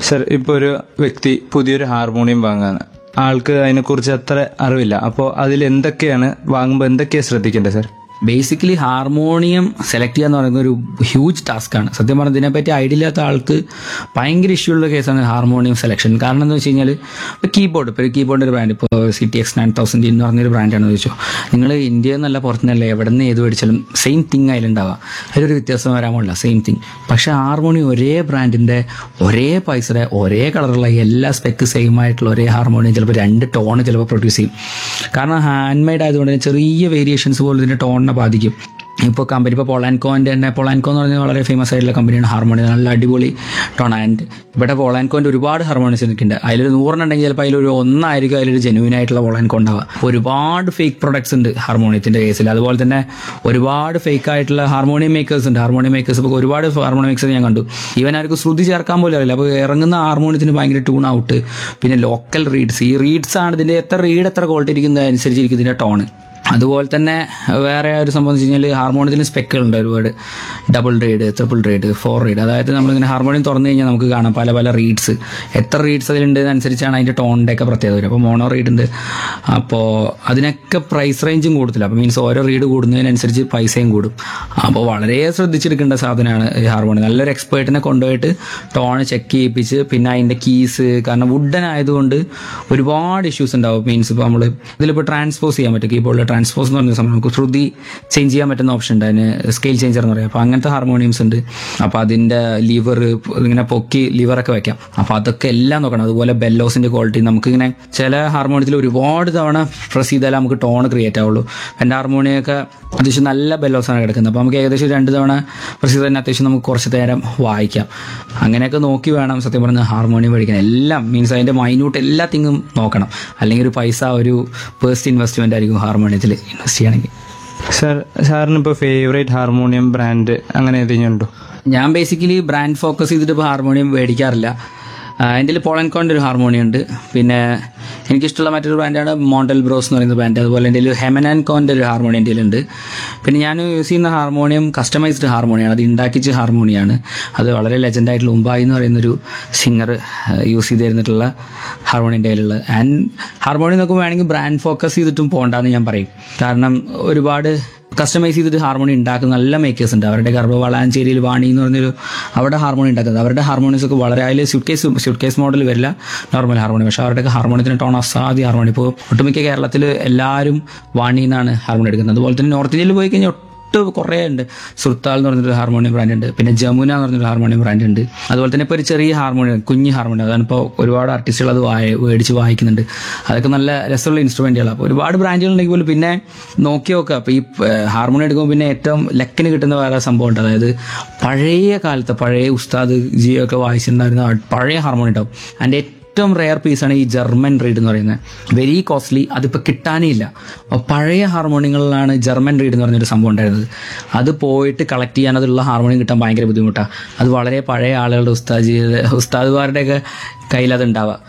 sir ഇപ്പോൾ ഒരു വ്യക്തി പുതിയൊരു ഹാർമോണിയം വാങ്ങാണ് ആൾക്ക് അതിനെക്കുറിച്ച് അത്ര അറിവില്ല അപ്പോൾ അതിൽ എന്തൊക്കെയാണ് വാങ്ങുമ്പോൾ എന്തൊക്കെയാണ് ശ്രദ്ധിക്കേണ്ടത് സർ ബേസിക്കലി ഹാർമോണിയം സെലക്ട് ചെയ്യുക എന്ന് പറയുന്നത് ഒരു ഹ്യൂജ് ടാസ്ക്കാണ് സത്യം പറഞ്ഞാൽ ഇതിനെപ്പറ്റി ഐഡിയ ഇല്ലാത്ത ആൾക്ക് ഭയങ്കര ഇഷ്യൂ ഉള്ള കേസാണ് ഹാർമോണിയം സെലക്ഷൻ കാരണം എന്താ വെച്ച് കഴിഞ്ഞാൽ കീബോർഡ് ഇപ്പോൾ ഒരു കീബോർഡിൻ്റെ ബ്രാൻഡ് ഇപ്പോൾ C T X nine thousand എന്ന് പറഞ്ഞൊരു ബ്രാൻഡാണെന്ന് ചോദിച്ചോ നിങ്ങൾ ഇന്ത്യയിൽ നിന്നല്ല പുറത്തുനിന്നല്ല എവിടെ നിന്ന് ഏത് മേടിച്ചാലും സെയിം തിങ് അതിലുണ്ടാവുക അതിലൊരു വ്യത്യാസം വരാൻ പാടില്ല സെയിം തിങ് പക്ഷേ ഹാർമോണിയം ഒരേ ബ്രാൻഡിൻ്റെ ഒരേ പൈസയുടെ ഒരേ കളറുള്ള എല്ലാ സ്പെക്ക് സെയിം ആയിട്ടുള്ള ഒരേ ഹാർമോണിയം ചിലപ്പോൾ രണ്ട് ടോൺ ചിലപ്പോൾ പ്രൊഡ്യൂസ് ചെയ്യും കാരണം ഹാൻഡ് മെയ്ഡ് ആയതുകൊണ്ട് തന്നെ ചെറിയ വേരിയേഷൻസ് പോലും ഇതിൻ്റെ ടോണിനെ ബാധിക്കും ഇപ്പോൾ കമ്പനി ഇപ്പോൾ പൊളാൻകോൻ്റെ തന്നെ പൊളാൻകോ എന്ന് പറഞ്ഞാൽ വളരെ ഫേമസ് ആയിട്ടുള്ള കമ്പനിയാണ് ഹാർമോണിയം നല്ല അടിപൊളി ടോൺ ആൻഡ് ഇവിടെ പൊളാൻകോൻ്റെ ഒരുപാട് ഹാർമോണിയസ് നിൽക്കുന്നുണ്ട് അതിലൊരു നൂറെണ്ണുണ്ടെങ്കിൽ ചിലപ്പോൾ അതിലൊരു ഒന്നായിരിക്കും അതിലൊരു ജെനുവിൻ ആയിട്ടുള്ള പൊളാൻകോ ഉണ്ടാവുക ഒരുപാട് ഫേക്ക് പ്രൊഡക്ട്സ് ഉണ്ട് ഹാർമോണിയത്തിൻ്റെ കേസിൽ അതുപോലെ തന്നെ ഒരുപാട് ഫേക്ക് ആയിട്ടുള്ള ഹാർമോണിയം മേക്കേഴ്സ് ഉണ്ട് ഹാർമോണിയം മേക്കേഴ്സ് ഇപ്പോൾ ഒരുപാട് ഹാർമോണിയം മേക്കേഴ്സ് ഞാൻ കണ്ടു ഈവൻ ആർക്കും ശ്രുതി ചേർക്കാൻ പോലും അറിയില്ല അപ്പോൾ ഇറങ്ങുന്ന ഹാർമോണിയത്തിന് ഭയങ്കര ട്യൂൺ ഔട്ട് പിന്നെ ലോക്കൽ റീഡ്സ് ഈ റീഡ്സ് ആണ് ഇതിൻ്റെ എത്ര റീഡ് എത്ര ക്വാളിറ്റി ഇരിക്കുന്നത് അനുസരിച്ചിരിക്കും ഇതിൻ്റെ ടോണ് അതുപോലെ തന്നെ വേറെ ഒരു സംഭവം എന്ന് വെച്ച് കഴിഞ്ഞാൽ ഹാർമോണിയത്തിന് സ്പെക്കുകളുണ്ട് ഒരുപാട് double reed triple reed four reed അതായത് നമ്മളിങ്ങനെ ഹാർമോണിയം തുറന്നു കഴിഞ്ഞാൽ നമുക്ക് കാണാം പല പല റീഡ്സ് എത്ര റീഡ്സ് അതിലുണ്ട് അനുസരിച്ചാണ് അതിൻ്റെ ടോണിൻ്റെ ഒക്കെ പ്രത്യേകത വരും അപ്പോൾ മോണോ റീഡ് ഉണ്ട് അപ്പോൾ അതിനൊക്കെ പ്രൈസ് റേഞ്ചും കൂടുതലാണ് അപ്പോൾ മീൻസ് ഓരോ റീഡ് കൂടുന്നതിനനുസരിച്ച് പൈസയും കൂടും അപ്പോൾ വളരെ ശ്രദ്ധിച്ചെടുക്കേണ്ട സാധനമാണ് ഈ ഹാർമോണിയം നല്ലൊരു എക്സ്പേർട്ടിനെ കൊണ്ടുപോയിട്ട് ടോൺ ചെക്ക് ചെയ്യിപ്പിച്ച് പിന്നെ അതിൻ്റെ കീസ് കാരണം വുഡൻ ആയതുകൊണ്ട് ഒരുപാട് ഇഷ്യൂസ് ഉണ്ടാവും മീൻസ് ഇപ്പോൾ നമ്മൾ ഇതിലിപ്പോൾ ട്രാൻസ്പോസ് ചെയ്യാൻ പറ്റും കീബോർഡിൽ ട്രാൻസ്പോസ് എന്ന് പറഞ്ഞ സംഭവം നമുക്ക് ശ്രുതി ചേഞ്ച് ചെയ്യാൻ പറ്റുന്ന ഓപ്ഷൻ ഉണ്ട് അതിന് സ്കെയിൽ ചേഞ്ചർ എന്ന് പറയാം അപ്പോൾ അങ്ങനത്തെ ഹാർമോണിയംസ് ഉണ്ട് അപ്പോൾ അതിൻ്റെ ലിവർ ഇങ്ങനെ പൊക്കി ലിവറൊക്കെ വെക്കാം അപ്പോൾ അതൊക്കെ എല്ലാം നോക്കണം അതുപോലെ ബെല്ലോസിൻ്റെ ക്വാളിറ്റി നമുക്കിങ്ങനെ ചില ഹാർമോണിയത്തിൽ ഒരുപാട് തവണ പ്രസ് ചെയ്താലേ നമുക്ക് ടോൺ ക്രിയേറ്റ് ആവുള്ളൂ എൻ്റെ ഹാർമോണിയൊക്കെ അത്യാവശ്യം നല്ല ബെല്ലോസാണ് കിടക്കുന്നത് അപ്പോൾ നമുക്ക് ഏകദേശം രണ്ട് തവണ പ്രസ് ചെയ്ത് തന്നെ അത്യാവശ്യം നമുക്ക് കുറച്ച് നേരം വായിക്കാം അങ്ങനെയൊക്കെ നോക്കി വേണം സത്യം പറഞ്ഞാൽ ഹാർമോണിയം മേടിക്കാൻ എല്ലാം മീൻസ് അതിൻ്റെ മൈന്യൂട്ട് എല്ലാ തിങ്ങും നോക്കണം അല്ലെങ്കിൽ ഒരു പൈസ ഒരു പേഴ്സ്റ്റ് ഇൻവെസ്റ്റ്മെൻ്റ് ആയിരിക്കും ഹാർമോണിയത്തിൽ ഇൻവെസ്റ്റ് ചെയ്യണമെങ്കിൽ സർ സാറിന് ഇപ്പോൾ ഫേവറേറ്റ് ഹാർമോണിയം ബ്രാൻഡ് അങ്ങനെ ഏതെങ്കിലും ഉണ്ടോ ഞാൻ ബേസിക്കലി ബ്രാൻഡ് ഫോക്കസ് ചെയ്തിട്ട് ഇപ്പോൾ ഹാർമോണിയം മേടിക്കാറില്ല എൻ്റെ പോളൻകോൻ്റെ ഒരു ഹാർമോണിയം ഉണ്ട് പിന്നെ എനിക്കിഷ്ടമുള്ള മറ്റൊരു ബ്രാൻഡാണ് മോണ്ടൽ ബ്രോസ് എന്ന് പറയുന്ന ബ്രാൻഡ് അതുപോലെ എൻ്റെ ഹെമൻ ആൻഡ് കോൻ്റെ ഒരു ഹാർമോണിയം എൻ്റെ ഉണ്ട് പിന്നെ ഞാൻ യൂസ് ചെയ്യുന്ന ഹാർമോണിയം കസ്റ്റമൈസ്ഡ് ഹാർമോണിയാണ് അത് ഉണ്ടാക്കിച്ച ഹാർമോണിയാണ് അത് വളരെ ലെജൻഡ് ആയിട്ടുള്ള ഉമ്പായി എന്ന് പറയുന്നൊരു സിംഗർ യൂസ് ചെയ്ത് തരുന്നിട്ടുള്ള ഹാർമോണിയം എൻ്റെ കയ്യിലുള്ളത് ആൻഡ് ഹാർമോണിയം നോക്കുമ്പോൾ വേണമെങ്കിൽ ബ്രാൻഡ് ഫോക്കസ് ചെയ്തിട്ടും പോകണ്ടെന്ന് ഞാൻ പറയും കാരണം ഒരുപാട് കസ്റ്റമൈസ് ചെയ്തിട്ട് ഹാർമോണി ഉണ്ടാക്കുന്ന നല്ല മേക്കേഴ്സ് ഉണ്ട് അവരുടെ ഗർഭ വളാഞ്ചേരിയിൽ വാണി എന്ന് പറഞ്ഞൊരു അവിടെ ഹാർമോണി ഉണ്ടാക്കുന്നത് അവരുടെ ഹാർമോണിയസ് ഒക്കെ വളരെ അതിൽ suitcase suitcase model വരില്ല നോർമൽ ഹാർമോണി പക്ഷേ അവരുടെ ഹാർമോണിയത്തിന് ടോൺ അസാധ്യ ഹാർമോണി ഇപ്പോൾ ഒട്ടുമിക്ക കേരളത്തിൽ എല്ലാവരും വാണി എന്നാണ് ഹാർമോണി എടുക്കുന്നത് അതുപോലെ തന്നെ നോർത്ത് ഇന്ത്യയിൽ പോയി കഴിഞ്ഞാൽ ഒട്ട് കുറേ ഉണ്ട് സുർത്താൽ എന്ന് പറഞ്ഞൊരു ഹാർമോണിയം ബ്രാൻഡ് ഉണ്ട് പിന്നെ ജമുന എന്ന് പറഞ്ഞൊരു ഹാർമോണിയം ബ്രാൻഡ് ഉണ്ട് അതുപോലെ തന്നെ ഇപ്പോൾ ഒരു ചെറിയ ഹാർമോണിയം കുഞ്ഞ് ഹാർമോണിയം അതാണ് ഇപ്പോൾ ഒരുപാട് ആർട്ടിസ്റ്റുകൾ അത് വായ മേടിച്ച് വായിക്കുന്നുണ്ട് അതൊക്കെ നല്ല രസമുള്ള ഇൻസ്ട്രുമെൻറ്റുകളാണ് അപ്പോൾ ഒരുപാട് ബ്രാൻഡുകൾ ഉണ്ടെങ്കിൽ പോലും പിന്നെ നോക്കി നോക്കുക അപ്പോൾ ഈ ഹാർമോണിയം എടുക്കുമ്പോൾ പിന്നെ ഏറ്റവും ലക്കിന് കിട്ടുന്ന വേറെ സംഭവം ഉണ്ട് അതായത് പഴയ കാലത്ത് പഴയ ഉസ്താദ് ജിയോ ഒക്കെ വായിച്ചിട്ടുണ്ടായിരുന്ന പഴയ ഹാർമോണിയം ഉണ്ടാവും അതിൻ്റെ ഏറ്റവും റെയർ പീസാണ് ഈ ജർമ്മൻ റീഡ് എന്ന് പറയുന്നത് വെരി കോസ്റ്റ്ലി അതിപ്പോൾ കിട്ടാനേ ഇല്ല അപ്പോൾ പഴയ ഹാർമോണിയങ്ങളിലാണ് ജർമ്മൻ റീഡ് എന്ന് പറഞ്ഞൊരു സംഭവം ഉണ്ടായിരുന്നത് അത് പോയിട്ട് കളക്ട് ചെയ്യാൻ അതുള്ള ഹാർമോണിയം കിട്ടാൻ ഭയങ്കര ബുദ്ധിമുട്ടാണ് അത് വളരെ പഴയ ആളുകളുടെ ഉസ്താദ് ഉസ്താദുമാരുടെയൊക്കെ കയ്യിൽ അത് ഉണ്ടാവുക